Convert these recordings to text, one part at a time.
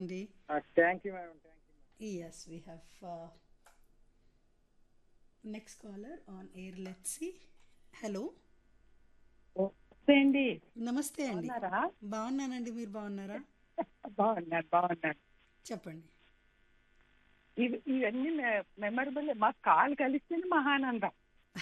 అండి thank you madam thank you yes we have uh, next caller on air let's see hello నమస్తే అండి నమస్తే అండి బాగున్నారా బాగున్నానండి మీరు బాగున్నారా బాగున్నాను బాగున్నాను చెప్పండి ఇవి ఇవన్నీ మెమరబుల్ మా కాల్ కలిస్తేనే మహానందం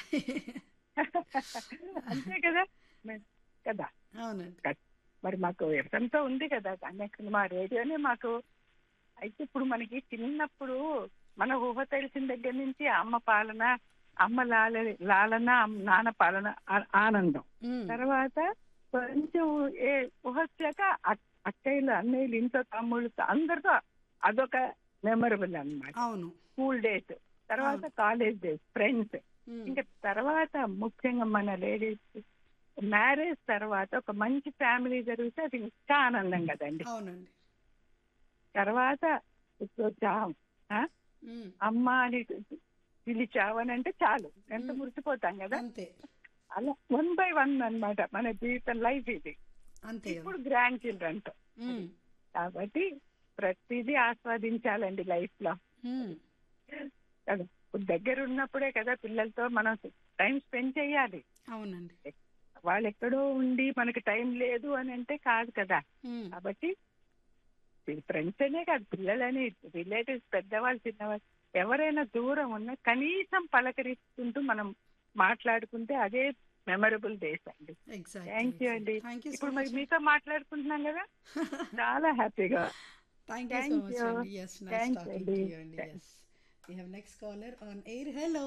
అంతే కదా మే- కదా అవునండి మరి మాకు ఎఫ్ఎంతో ఉంది కదా కనెక్షన్ మా రేడియోనే మాకు అయితే ఇప్పుడు మనకి చిన్నప్పుడు మన ఊహ తెలిసిన దగ్గర నుంచి అమ్మ పాలన అమ్మ లాల లాలన అమ్మ- నాన్న పాలన ఆ- ఆనందం మ్మ్. తర్వాత కొంచెం ఏ ఊహ వచ్చాక అక్- అక్కయ్యలు అన్నయ్యలు ఇంట్లో తమ్ముళ్ళు అందరితో అదొక మెమరబుల్ అన్నమాట అవును స్కూల్ డేస్ తర్వాత కాలేజ్ డేస్ ఫ్రెండ్స్ మ్మ్. ఇంకా తర్వాత ముఖ్యంగా మన లేడీస్ మ్యారేజ్ తర్వాత ఒక మంచి ఫ్యామిలీ జరిగితే అది ఇంకా ఆనందం కదండి అవునండి తర్వాత ఇప్పుడు చా- ఆ? మ్మ్. అమ్మ అని పిలిచావని అంటే చాలు ఎంత మురిసిపోతాం కదా అంతే అలా వన్ బై వన్ అన్నమాట మన జీవితం లైఫ్ ఇది అంతే కదా ఇప్పుడు గ్రాండ్ చిల్డ్రన్ తో మ్మ్. కాబట్టి ప్రతిదీ ఆస్వాదించాలండి లైఫ్ లో మ్మ్. కదా ఇప్పుడు దగ్గర ఉన్నప్పుడే కదా పిల్లలతో మనం టైం స్పెండ్ చేయాలి అవునండి వాళ్ళు ఎక్కడో ఉండి మనకి టైం లేదు అని అంటే కాదు కదా మ్మ్. కాబట్టి ఫ్రెండ్స్ అనే కాదు పిల్లలని రిలేటివ్స్ పెద్దవాళ్ళు చిన్నవాళ్ళు ఎవరైనా దూరం ఉన్నా కనీసం పలకరిస్తుంటూ మనం మాట్లాడుకుంటే అదే మెమరబుల్ డేస్ అండి Exactly, థ్యాంక్ యూ exactly. అండి Thank you so ఇప్పుడు మరి much. మీతో మాట్లాడుకుంటున్నాం కదా చాలా హ్యాపీగా Thank you so Thank much, you. Andy. Yes, nice Thanks, talking Andy. to you, Andy. Yes. We have next caller on air. Hello.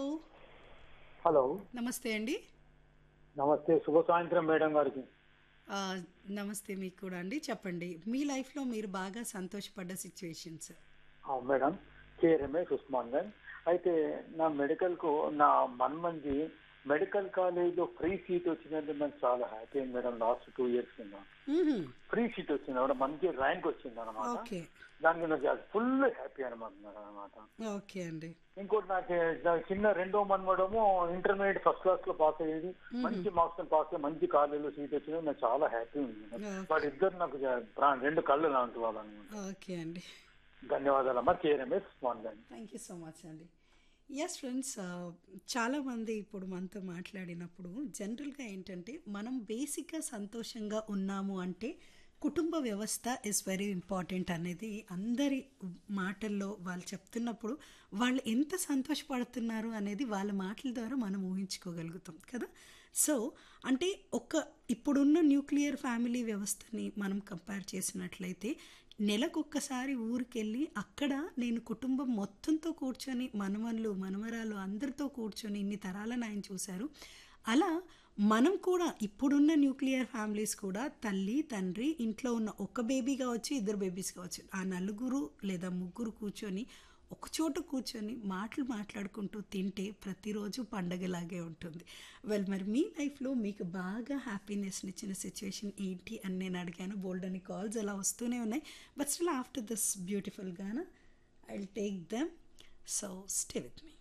Hello నమస్తే అండి నమస్తే శుభ సాయంత్రం మేడం గారికి ఆ, నమస్తే మీకు కూడా అండి చెప్పండి మీ లైఫ్లో మీరు బాగా సంతోషపడ్డ సిచ్యువేషన్స్ ఆ, మేడం కే రమేష్ ఉస్మాన్ గారు అయితే నా మెడికల్ కు నా మన్మంది మెడికల్ కాలేజ్ లో ఫ్రీ సీట్ వచ్చినందుకు నాకు చాలా హ్యాపీ అయింది మేడం లాస్ట్ టూ ఇయర్స్ కింద ఫ్రీ సీట్ వచ్చింది అక్కడ మంచి ర్యాంక్ వచ్చింది అనమాట ఓకే దాని మీద ఫుల్ హ్యాపీ అనమాట అనమాట ఓకే అండి ఇంకోటి నాకు నా చిన్న రెండో మన్మడము ఇంటర్మీడియట్ ఫస్ట్ క్లాస్ లో పాస్ అయ్యేది మంచి మార్క్స్ తో పాస్ అయ్యి మంచి కాలేజీలో సీట్ వచ్చింది నాకు చాలా హ్యాపీ ఉంది Okay. వాడు ఇద్దరు నాకు జా- ప్రా- రెండు కళ్ళు లాంటి వాళ్ళు అనమాట ఓకే అండి ధన్యవాదాలమ్మా కే రమేష్ స్మాన్ గారు థ్యాంక్ యూ సో మచ్ అండి ఎస్ ఫ్రెండ్స్ చాలామంది ఇప్పుడు మనతో మాట్లాడినప్పుడు జనరల్గా ఏంటంటే మనం బేసిక్గా సంతోషంగా ఉన్నాము అంటే కుటుంబ వ్యవస్థ ఇస్ వెరీ ఇంపార్టెంట్ అనేది అందరి మాటల్లో వాళ్ళు చెప్తున్నప్పుడు వాళ్ళు ఎంత సంతోషపడుతున్నారు అనేది వాళ్ళ మాటల ద్వారా మనం ఊహించుకోగలుగుతాం కదా సో అంటే ఒక ఇప్పుడున్న న్యూక్లియర్ ఫ్యామిలీ వ్యవస్థని మనం కంపేర్ చేసినట్లయితే నెలకొక్కసారి ఊరికెళ్ళి అక్కడ నేను కుటుంబం మొత్తంతో కూర్చొని మనవళ్ళు మనవరాలు అందరితో కూర్చొని ఇన్ని తరాలను ఆయన చూశారు అలా మనం కూడా ఇప్పుడున్న న్యూక్లియర్ ఫ్యామిలీస్ కూడా తల్లి తండ్రి ఇంట్లో ఉన్న ఒక బేబీ కావచ్చు ఇద్దరు బేబీస్ కావచ్చు ఆ నలుగురు లేదా ముగ్గురు కూర్చొని ఒక చోట కూర్చొని మాటలు మాట్లాడుకుంటూ తింటే ప్రతిరోజు పండగలాగే ఉంటుంది వెల్ మరి మీ లైఫ్లో మీకు బాగా హ్యాపీనెస్ని ఇచ్చిన సిచ్యువేషన్ ఏంటి అని నేను అడిగాను బోల్డ్ అని కాల్స్ అలా వస్తూనే ఉన్నాయి but still after this beautiful gaana I will take them so stay with me